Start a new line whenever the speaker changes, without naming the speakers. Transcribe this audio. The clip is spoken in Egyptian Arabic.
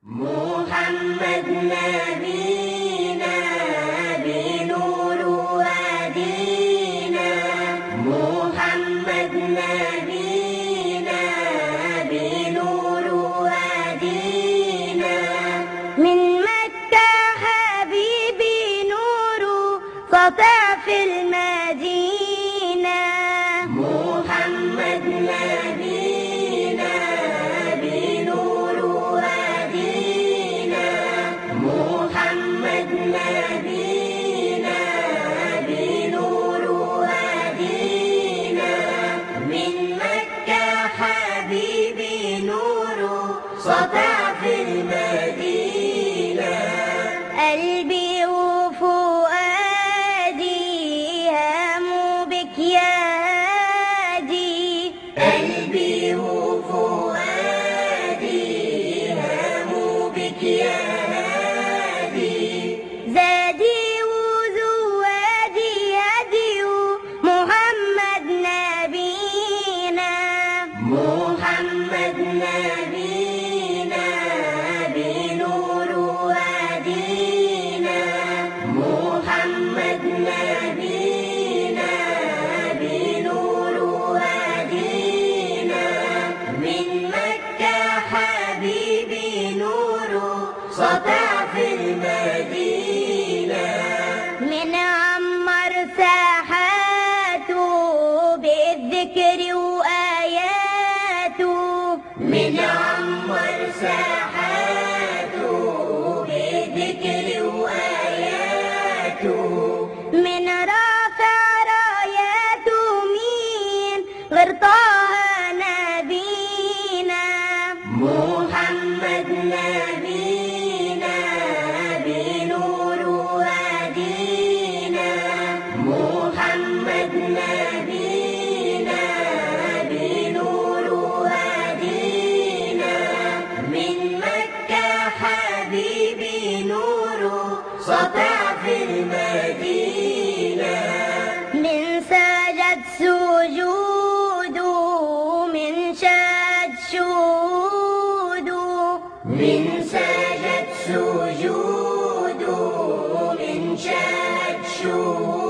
محمد نبينا بنور هدينا محمد نبينا بنور هدينا
من مكة حبيبي نور سطع في المدينة
محمد نبينا بنور هدينا محمد نبينا بنور هدينا من مكة حبيبي نور سطع في المدينة
قلبي وفؤادي هاموا بك يا هادي
قلبي وفؤادي هاموا بك يا هادي
زادي وزوادي هدي محمد نبينا
محمد نبينا بنور هدينا محمد نبينا بنور هدينا من مكة حبيبي نور سطع في المدينة
من عمر ساحاته بالذكر وآياته
من عمر ساحاته بذكر وآياته
من رافع راياته مين غير طه نبينا
محمد نبينا بنور هدينا محمد نبينا بنور هدينا من مكة حبيبي نور سطع في المدينة
من سجد سجوده من شاد شهوده
من سجد سجوده من شهد شهوده